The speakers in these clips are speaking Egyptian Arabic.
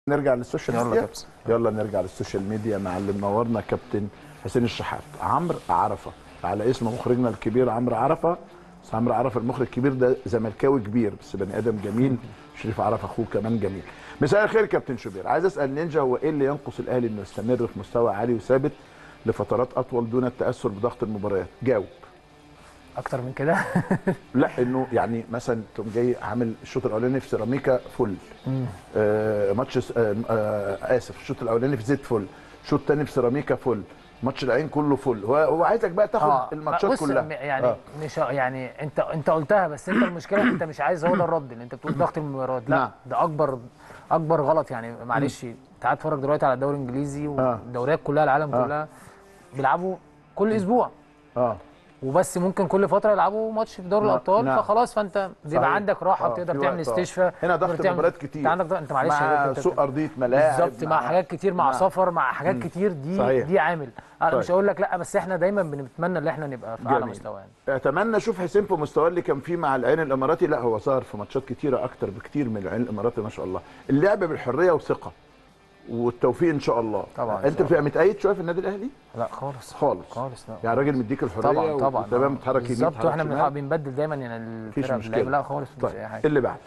نرجع للسوشيال يلا ميديا كابتن. يلا نرجع للسوشيال ميديا مع اللي منورنا كابتن حسين الشحات عمرو عرفه على اسم مخرجنا الكبير عمرو عرفه بس عمرو عرفه المخرج الكبير ده زملكاوي كبير بس بني ادم جميل شريف عرفه اخوه كمان جميل مساء الخير كابتن شوبير عايز اسال نينجا هو ايه اللي ينقص الاهلي انه يستمر في مستوى عالي وثابت لفترات اطول دون التاثر بضغط المباريات جاوب اكتر من كده لا انه يعني مثلا تقوم جاي عامل الشوط الاولاني في سيراميكا فل آه ماتش س- آه آه اسف الشوط الاولاني في زيت فل الشوط الثاني في سيراميكا فل ماتش العين كله فل هو هو عايزك بقى تاخد اه الماتشات بص كلها م- يعني آه. مش يعني انت انت قلتها بس انت المشكله انت مش عايز هو ده الرد اللي انت بتقول ضغط المباريات لا نعم. ده اكبر اكبر غلط يعني معلش تعال اتفرج دلوقتي على الدوري الانجليزي والدوريات كلها العالم آه. كلها بيلعبوا كل اسبوع اه وبس ممكن كل فتره يلعبوا ماتش في دوري نعم. الابطال نعم. فخلاص فانت بيبقى صحيح. عندك راحه آه، بتقدر في تعمل وقت، آه. استشفاء هنا ضغط تقدر تعمل- مباريات كتير انت عندك ضغط انت معلش مع يا دكتور، سوق ارضيه ملاعب بالظبط مع حاجات كتير مع مع- سفر مع حاجات كتير دي صحيح. دي عامل انا طيب. مش هقول لك لا بس احنا دايما بنتمنى ان احنا نبقى في اعلى جميل. مستوى يعني اتمنى اشوف حسين في مستواه اللي كان فيه مع العين الاماراتي لا هو ظهر في ماتشات كتيره اكتر بكتير من العين الاماراتي ما شاء الله اللعب بالحريه وثقه والتوفيق ان شاء الله طبعاً إن انت شاء بتبقى متأيد شويه في النادي الاهلي لا خالص خالص خالص لا يعني راجل مديك الحريه طبعا طبعا وتمام آه. بتحرك يمين بالظبط بتحرك واحنا شمال. بنلعب- بنبدل دايما يعني مفيش الفرق مشكلة. باللعيبة. لا خالص مفيش طيب اي حاجه اللي بعد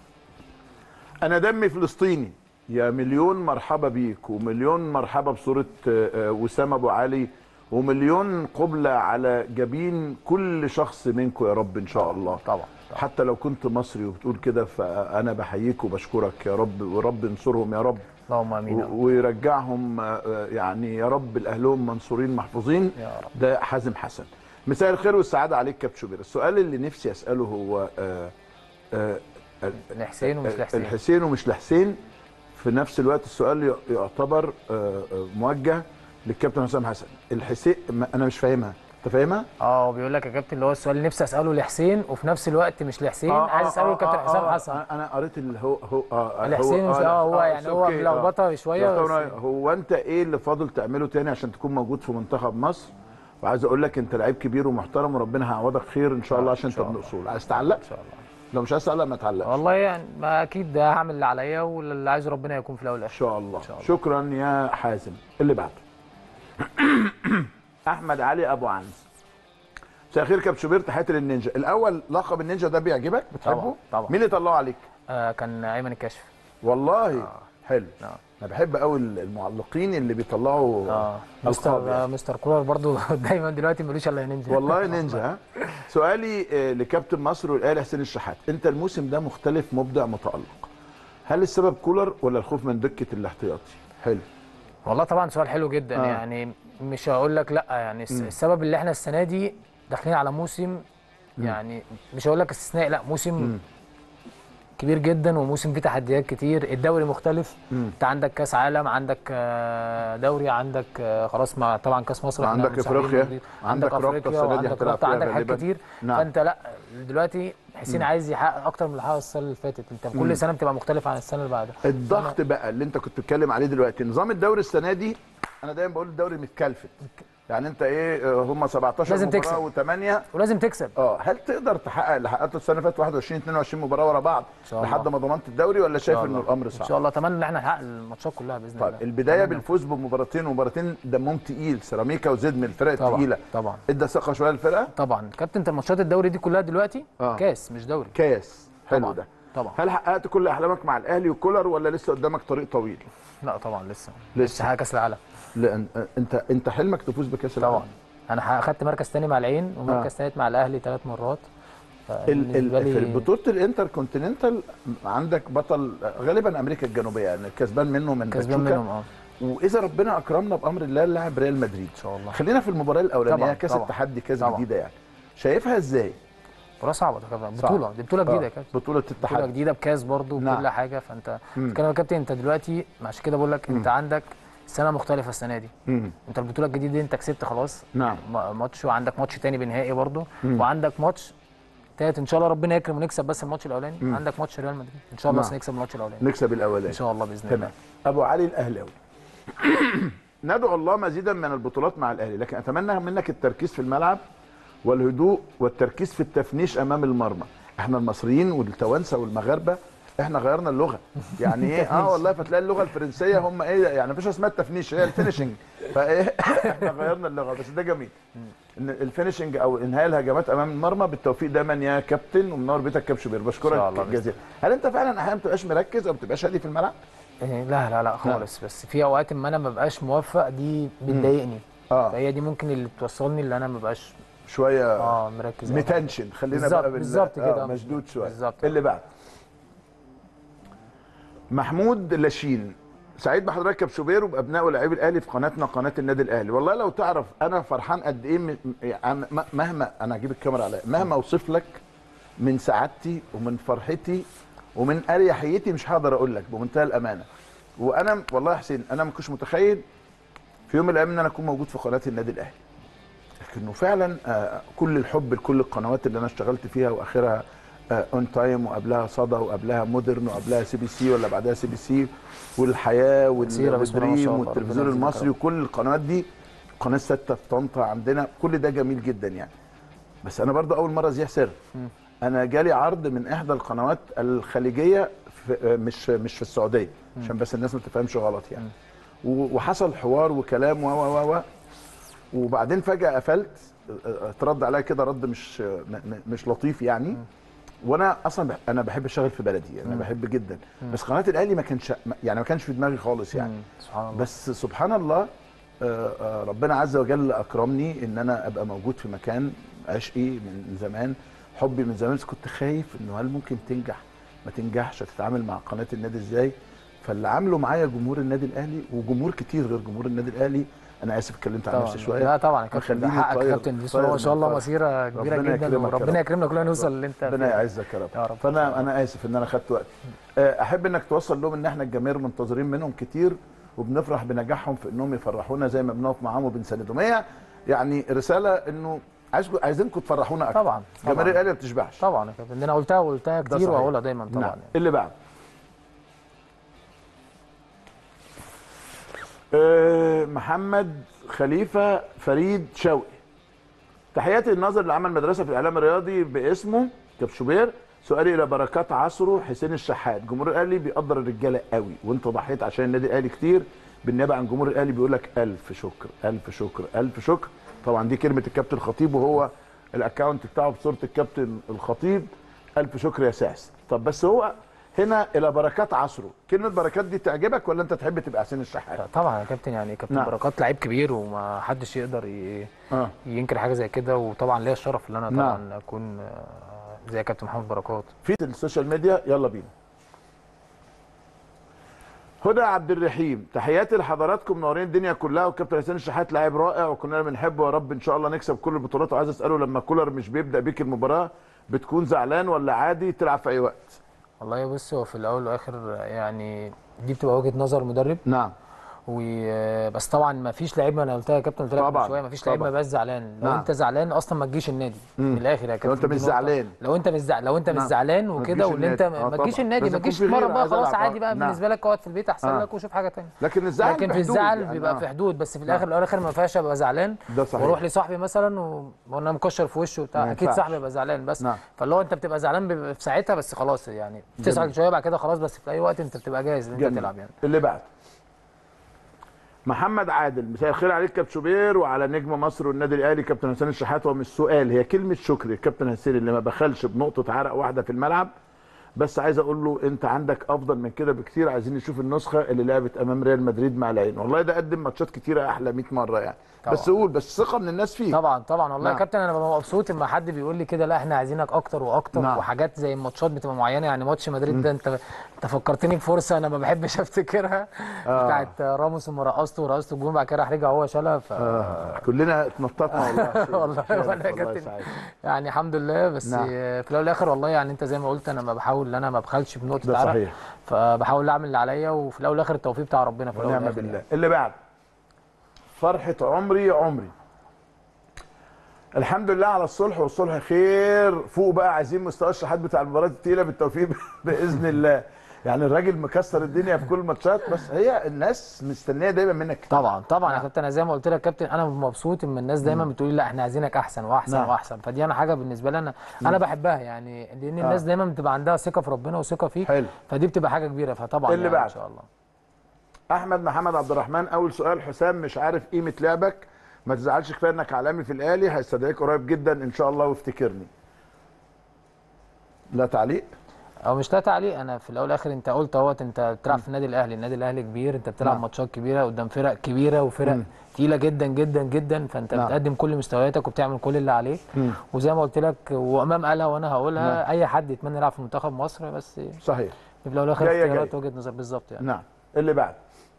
انا دمي فلسطيني يا مليون مرحبا بيك ومليون مرحبا بصوره آه، آه، وسام ابو علي ومليون قبلة على جبين كل شخص منكم يا رب ان شاء الله طبعا حتى لو كنت مصري وبتقول كده فانا بحييك وبشكرك يا رب ورب انصرهم يا رب اللهم امين يا رب. و- ويرجعهم آه، يعني يا رب لاهلهم منصورين محفوظين يا رب. ده حازم حسن مساء الخير والسعاده عليك كابتن شوبير السؤال اللي نفسي اساله هو آه، آه، لحسين ومش لحسين الحسين ومش لحسين في نفس الوقت السؤال ي- يعتبر آه، آه، موجه للكابتن حسام حسن الحسين ما- انا مش فاهمها انت فاهمها اه بيقول لك يا كابتن اللي هو السؤال اللي نفسي اساله لحسين وفي نفس الوقت مش لحسين عايز اساله للكابتن حسام حسن أنا- انا قريت اللي هو هو اه الحسين مش- آه، هو يعني هو أوكي، آه. ملخبطة شوية يعتبر بس- هو انت ايه اللي فاضل تعمله تاني عشان تكون موجود في منتخب مصر وعايز اقول لك انت لعيب كبير ومحترم وربنا هيعوضك خير ان شاء الله عشان انت شاء ابن الله. اصول عايز تعلق ان شاء الله لو مش عايز تعلق ما تعلقش والله يعني ما اكيد ده هعمل اللي عليا واللي عايزه ربنا يكون في الاول ان والاخر شاء الله شاء الله. شكرا يا حازم اللي بعده احمد علي ابو عنز مساء الخير كابتن شوبير تحياتي للنينجا الاول لقب النينجا ده بيعجبك بتحبه طبعاً، طبعاً. مين اللي طلعه عليك آه كان ايمن الكشف والله حلو آه. انا بحب قوي المعلقين اللي بيطلعوا اه القاب مستر يعني. آه مستر كولر برضو دايما دلوقتي ملوش الا نينجا والله نينجا ها سؤالي آه، لكابتن مصر والاهلي حسين الشحات انت الموسم ده مختلف مبدع متالق هل السبب كولر ولا الخوف من دكه الاحتياطي حلو والله طبعا سؤال حلو جدا آه. آه. يعني مش هقول لك لا يعني الس- السبب اللي احنا السنه دي داخلين على موسم يعني مش هقول لك استثنائي لا موسم كبير جدا وموسم فيه تحديات كتير الدوري مختلف انت عندك كاس عالم عندك آه، دوري عندك آه، خلاص مع طبعا كاس مصر احنا عندك مساعدين افريقيا جديد. عندك عندك رابطة افريقيا السنة دي وعندك هتلعب رابطه فيها عندك حاجات غالباً. كتير نعم. فانت لا دلوقتي حسين عايز يحقق اكتر من اللي حقق السنه اللي فاتت انت كل سنه بتبقى مختلف عن السنه اللي بعدها الضغط بقى اللي انت كنت بتتكلم عليه دلوقتي نظام الدوري السنه دي انا دايما بقول الدوري متكلفت يعني انت ايه آه، هم 17 لازم مباراه و8 ولازم تكسب اه هل تقدر تحقق اللي حققته السنه اللي فاتت 21 22 مباراه ورا بعض شاء الله. لحد ما ضمنت الدوري ولا شايف انه الامر ان صعب شاء الله اتمنى ان احنا نحقق الماتشات كلها باذن طيب الله البدايه أتمنى. بالفوز بمباراتين ومباراتين دمهم تقيل سيراميكا وزد من الفرق طبعا الثقيله طبعا ادى ثقه شويه للفرقه طبعا كابتن انت ماتشات الدوري دي كلها دلوقتي آه. كاس مش دوري كاس حلو طبعا ده طبعا هل حققت كل احلامك مع الاهلي وكولر ولا لسه قدامك طريق طويل لا طبعا لسه لسه. لسه حاجه كاس العالم لان انت انت حلمك تفوز بكاس العالم طبعا انا اخدت مركز تاني مع العين ومركز آه. ثالث مع الاهلي ثلاث مرات ال فبالنسبة ال لي- في بطوله الانتر كونتيننتال عندك بطل غالبا امريكا الجنوبيه يعني كسبان منه من كسبان باتشوكا. منهم اه واذا ربنا اكرمنا بامر الله لاعب ريال مدريد ان شاء الله خلينا في المباراه الاولانيه طبعاً، كاس طبعاً. التحدي كاس طبعاً. جديده يعني شايفها ازاي بطوله صعبه ده كابتن صعب. بطوله دي بطوله جديده يا آه، كابتن بطوله بطوله التحدي جديده بكاس برضو نعم. وكل حاجه فانت مم. بتتكلم يا كابتن انت دلوقتي عشان كده بقول لك انت عندك سنه مختلفه السنه دي مم. انت البطوله الجديده دي انت كسبت خلاص نعم م- ماتش وعندك ماتش تاني بنهائي برضو مم. وعندك ماتش تالت ان شاء الله ربنا يكرم ونكسب بس الماتش الاولاني مم. عندك ماتش ريال مدريد ان شاء الله نعم. بس نكسب الماتش الاولاني نكسب الاولاني ان شاء الله باذن تمام الله ابو علي الاهلاوي ندعو الله مزيدا من البطولات مع الاهلي لكن اتمنى منك التركيز في الملعب والهدوء والتركيز في التفنيش امام المرمى احنا المصريين والتوانسه والمغاربه احنا غيرنا اللغه يعني ايه اه والله فتلاقي اللغه الفرنسيه هم ايه يعني مفيش اسمها التفنيش هي الفينشنج فايه احنا غيرنا اللغه بس ده جميل ان الفينشنج او انهاء الهجمات امام المرمى بالتوفيق دايما يا كابتن ومنور بيتك كابتن شوبير إن شاء بشكرك الله بإذن جزيلا هل انت فعلا احيانا ما بتبقاش مركز او ما بتبقاش هادي في الملعب؟ إيه، لا لا لا خالص بس في اوقات ما انا ما ببقاش موفق دي بتضايقني اه فهي دي ممكن اللي بتوصلني اللي انا ما ببقاش شويه اه مركز أوي. متنشن خلينا بالظبط- بقى بال- بالظبط كده. آه مشدود شويه بالظبط. اللي بعد محمود لاشين سعيد بحضرتك يا شوبير وبابناء ولاعبي الاهلي في قناتنا قناه النادي الاهلي والله لو تعرف انا فرحان قد ايه م- يعني م- مهما انا هجيب الكاميرا عليا مهما اوصف لك من سعادتي ومن فرحتي ومن اريحيتي مش هقدر اقول لك بمنتهى الامانه وانا والله يا حسين انا ما كنتش متخيل في يوم من الايام ان انا اكون موجود في قناه النادي الاهلي لكنه فعلا آه، كل الحب لكل القنوات اللي انا اشتغلت فيها واخرها اون تايم وقبلها صدى وقبلها مودرن وقبلها سي بي سي ولا بعدها سي بي سي والحياه كتيرة بسم الله ما شاء والدريم الله، والتلفزيون ربنا يجزيك المصري وكل القنوات دي قناه سته في طنطا عندنا كل ده جميل جدا يعني بس انا برضو اول مره ازيح سر انا جالي عرض من احدى القنوات الخليجيه في آه، مش مش في السعوديه عشان بس الناس ما تفهمش غلط يعني و- وحصل حوار وكلام و و و و وبعدين فجاه قفلت اترد عليا كده رد مش م- م- مش لطيف يعني وانا اصلا بح- انا بحب اشتغل في بلدي انا بحب جدا بس قناه الاهلي ما كانش يعني ما كانش في دماغي خالص يعني مم. سبحان الله بس سبحان الله آه، آه، ربنا عز وجل اكرمني ان انا ابقى موجود في مكان عشقي من زمان حبي من زمان بس كنت خايف انه هل ممكن تنجح ما تنجحش هتتعامل مع قناه النادي ازاي فاللي عامله معايا جمهور النادي الاهلي وجمهور كتير غير جمهور النادي الاهلي انا اسف اتكلمت عن طبعا نفسي شويه لا طبعا يا كابتن ده مخليني حقك طاير- يا كابتن بسم طاير الله ما شاء الله من مسيره كبيره ربنا جدا يكرمك يا وربنا رب. يكرمنا كلنا نوصل اللي انت ربنا فيه. يعزك يا رب, يا رب. فانا انا اسف ان انا خدت وقت آه، احب انك توصل لهم ان احنا الجماهير منتظرين منهم كتير وبنفرح بنجاحهم في انهم يفرحونا زي ما بنقف معاهم وبنساندهم هي يعني رساله انه عايزكم عايزينكم تفرحونا اكتر طبعا جماهير طبعا الاهلي ما بتشبعش طبعا يا كابتن ده انا قلتها وقلتها ده كتير صحيح. وهقولها دايما طبعا نعم. يعني. اللي بعد آه، محمد خليفه فريد شوقي تحياتي الناظر اللي عمل مدرسه في الاعلام الرياضي باسمه كبشوبير سؤالي الى بركات عصره حسين الشحات جمهور الاهلي بيقدر الرجاله قوي وانت ضحيت عشان النادي الاهلي كتير بالنيابه عن جمهور الاهلي بيقول لك الف شكر الف شكر الف شكر طبعا دي كلمه الكابتن الخطيب وهو الاكونت بتاعه بصوره الكابتن الخطيب الف شكر يا ساس طب بس هو هنا الى بركات عصره كلمه بركات دي تعجبك ولا انت تحب تبقى حسين الشحات طبعا يا كابتن يعني كابتن نعم. بركات لعيب كبير وما حدش يقدر ي... اه ينكر حاجه زي كده وطبعا ليا الشرف ان انا نعم. طبعا اكون آه، زي كابتن محمد بركات في السوشيال ميديا يلا بينا هدى عبد الرحيم تحياتي لحضراتكم منورين الدنيا كلها والكابتن حسين الشحات لاعب رائع وكلنا بنحبه يا رب ان شاء الله نكسب كل البطولات وعايز اساله لما كولر مش بيبدا بيك المباراه بتكون زعلان ولا عادي تلعب في اي وقت والله بص هو في الاول والاخر يعني دي بتبقى وجهه نظر مدرب نعم و بس طبعا ما فيش لعيب ما انا قلتها يا كابتن قلت لك طبعاً، من شويه ما فيش لعيب ما طبعاً. بقاش زعلان لو نعم. انت زعلان اصلا ما تجيش النادي من الاخر يا كابتن لو انت دي مش نقطة. زعلان. لو انت مش زعلان لو انت مش نعم. زعلان ما وكده تجيش واللي انت النادي. آه ما تجيش طبعاً. النادي لازم ما يكون تجيش في غيرة مره بقى عايز خلاص ألعب. عادي بقى نعم. بالنسبه لك اقعد في البيت احسن آه. لك وشوف حاجه ثانيه لكن الزعل لكن في بحدود الزعل يعني. بيبقى آه. في حدود بس في الاخر الاخر ما ينفعش ابقى زعلان ده صحيح. واروح لصاحبي مثلا و- وانا مكشر في وشه ما وبتاع اكيد ينفعش. صاحبي يبقى زعلان بس نعم. فاللي هو انت بتبقى زعلان بيبقى في ساعتها بس خلاص يعني بتزعل شويه بعد كده خلاص بس في اي وقت انت بتبقى جاهز ان انت جميل. تلعب يعني اللي بعد محمد عادل مساء الخير عليك كابتن شوبير وعلى نجم مصر والنادي الاهلي كابتن حسين الشحات ومش سؤال هي كلمه شكر الكابتن حسين اللي ما بخلش بنقطه عرق واحده في الملعب بس عايز اقول له انت عندك افضل من كده بكتير عايزين نشوف النسخه اللي لعبت امام ريال مدريد مع العين والله ده قدم ماتشات كتيره احلى 100 مره يعني طبعا. بس قول بس ثقه من الناس فيه طبعا طبعا والله يا نعم. كابتن انا ببقى مبسوط اما حد بيقول لي كده لا احنا عايزينك اكتر واكتر نعم. وحاجات زي الماتشات بتبقى معينه يعني ماتش مدريد ده انت انت فكرتني بفرصه انا ما بحبش افتكرها آه. بتاعت راموس لما رقصته ورقصته الجون بعد كده راح رجع هو شالها ف آه. كلنا اتنططنا والله والله خيرك، وانا يا والله كابتن سعيد. يعني الحمد لله بس نعم. في الاول والاخر والله يعني انت زي ما قلت انا ما بحاول ان انا ما بخلش بنقطه ده عرق صحيح فبحاول اعمل اللي عليا وفي الاول والاخر التوفيق بتاع ربنا في الاول ونعم والاخر بالله يعني. اللي بعد فرحة عمري عمري الحمد لله على الصلح والصلح خير فوق بقى عايزين مستوى الشحات بتاع المباريات التقيلة بالتوفيق بإذن الله يعني الراجل مكسر الدنيا في كل الماتشات بس هي الناس مستنيه دايما منك طبعا طبعا يا نعم. كابتن انا زي ما قلت لك كابتن انا مبسوط ان الناس دايما بتقول لي لا احنا عايزينك احسن واحسن نعم. واحسن فدي انا حاجه بالنسبه لي انا انا بحبها يعني لان الناس آه. دايما بتبقى عندها ثقه في ربنا وثقه فيك حلو فدي بتبقى حاجه كبيره فطبعا اللي يعني بعد. ان شاء الله احمد محمد عبد الرحمن اول سؤال حسام مش عارف قيمه لعبك ما تزعلش كفايه انك عالمي في الاهلي هيستدعيك قريب جدا ان شاء الله وافتكرني لا تعليق او مش لا تعليق انا في الاول والاخر انت قلت اهوت انت بتلعب في النادي الاهلي النادي الاهلي كبير انت بتلعب نعم. ماتشات كبيره قدام فرق كبيره وفرق مم. تقيله جدا جدا جدا فانت نعم. بتقدم كل مستوياتك وبتعمل كل اللي عليك مم. وزي ما قلت لك وامام قالها وانا هقولها نعم. اي حد يتمنى يلعب في منتخب مصر بس صحيح في الاول والاخر جاية اختيارات جاية. وجهه نظر بالظبط يعني نعم اللي بعد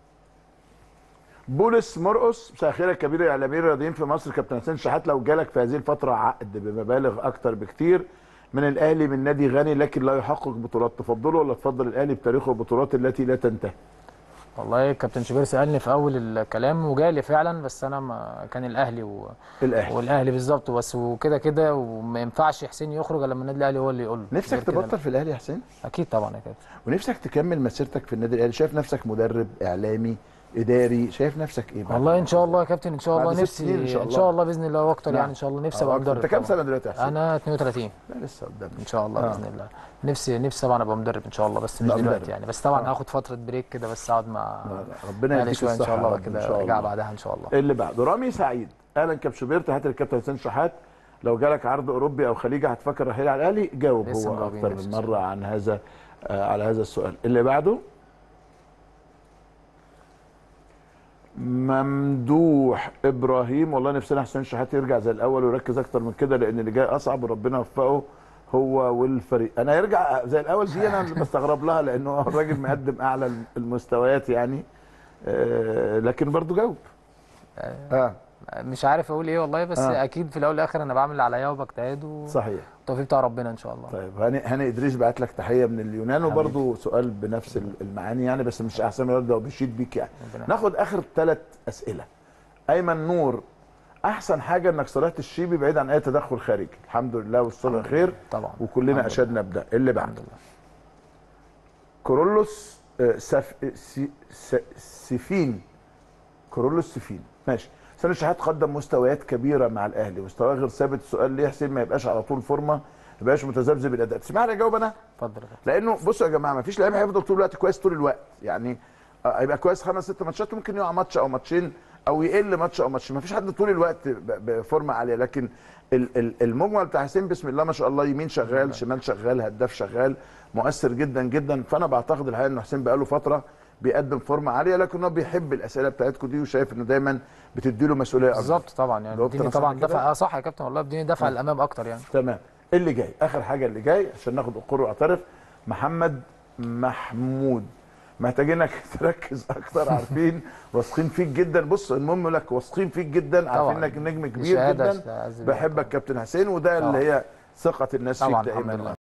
بولس مرقص مساء الخير يا كبير الاعلاميين الرياضيين في مصر كابتن حسين شحات لو جالك في هذه الفتره عقد بمبالغ اكتر بكتير من الاهلي من نادي غني لكن لا يحقق بطولات تفضله ولا تفضل الاهلي بتاريخه البطولات التي لا تنتهي والله كابتن شوبير سالني في اول الكلام وجالي فعلا بس انا ما كان الاهلي و... الاهلي والاهلي بالظبط بس وكده كده وما ينفعش حسين يخرج الا لما النادي الاهلي هو اللي يقول له نفسك غير كده تبطل في الاهلي يا حسين لا. اكيد طبعا يا كابتن ونفسك تكمل مسيرتك في النادي الاهلي شايف نفسك مدرب اعلامي اداري شايف نفسك ايه بعد والله ان شاء الله يا كابتن ان شاء بعد الله ست نفسي سنين إن شاء ان الله. شاء الله باذن الله واكتر نعم. يعني ان شاء الله نفسي آه، ابقى أكتر. مدرب انت كام طبعاً. سنه دلوقتي يا حسين؟ انا 32 لا لسه قدامك ان شاء الله آه. باذن الله نفسي نفسي طبعا ابقى مدرب ان شاء الله بس مش لا، دلوقتي مدرب. يعني بس طبعا آه. هاخد فتره بريك كده بس اقعد مع لا، لا، ربنا يعني يديك شويه ان الصحه شاء يا الله رب، كده إن شاء ارجع الله. بعدها ان شاء الله اللي بعده رامي سعيد اهلا كابتن شوبير تحياتي للكابتن حسين شحات لو جالك عرض اوروبي او خليجي هتفكر رحيل على الاهلي جاوب لسه هو مجاوبين اكتر لسه. من مره عن هذا آه على هذا السؤال اللي بعده ممدوح ابراهيم والله نفسنا حسين شحات يرجع زي الاول ويركز اكتر من كده لان اللي جاي اصعب وربنا يوفقه هو والفريق انا يرجع زي الاول دي انا اللي بستغرب لها لانه الراجل مقدم اعلى المستويات يعني آه لكن برضه جاوب اه مش عارف اقول ايه والله بس آه. اكيد في الاول والاخر انا بعمل اللي عليا وبجتهد صحيح والتوفيق بتاع ربنا ان شاء الله طيب هاني هاني ادريس بعت لك تحيه من اليونان وبرضه سؤال بنفس المعاني يعني بس مش احسن من ده وبيشيد بيك يعني ربنا ناخد اخر ثلاث اسئله ايمن نور احسن حاجه انك صلحت الشيبي بعيد عن اي تدخل خارجي الحمد لله والصلح خير طبعا وكلنا الحمد اشدنا بده اللي بعد الحمد لله كورولوس آه، سف... سي... س... سفين كورولوس سفين ماشي حسين الشحات قدم مستويات كبيره مع الاهلي مستواه غير ثابت السؤال ليه حسين ما يبقاش على طول فورمه ما يبقاش متذبذب الاداء تسمعني اجاوب انا اتفضل يا كابتن. لانه بصوا يا جماعه ما فيش لعيب هيفضل طول الوقت كويس طول الوقت يعني آه، هيبقى كويس خمس ست ماتشات ممكن يقع ماتش او ماتشين او يقل ماتش او ماتشين ما فيش حد طول الوقت ب- بفورمه عاليه لكن ال- ال- المجمل بتاع حسين بسم الله ما شاء الله يمين شغال شمال شغال هداف شغال مؤثر جدا جدا فانا بعتقد الحقيقه ان حسين بقاله فتره بيقدم فورمه عاليه لكن هو بيحب الاسئله بتاعتكم دي وشايف انه دايما بتدي له مسؤوليه اكبر بالظبط طبعا يعني جاوبت اديني أنا صح طبعا كده؟ دفع اه صح يا كابتن والله اديني دفع للامام اكتر يعني تمام اللي جاي اخر حاجه اللي جاي عشان ناخد اقر واعترف محمد محمود محتاجينك تركز اكتر عارفين واثقين فيك جدا بص المهم يقول لك واثقين فيك جدا عارفين طبعاً. انك نجم دي كبير شهادة جدا أعز بالله بحبك كابتن حسين وده اللي طبعاً. هي ثقه الناس طبعاً فيك الحمد دائما لله.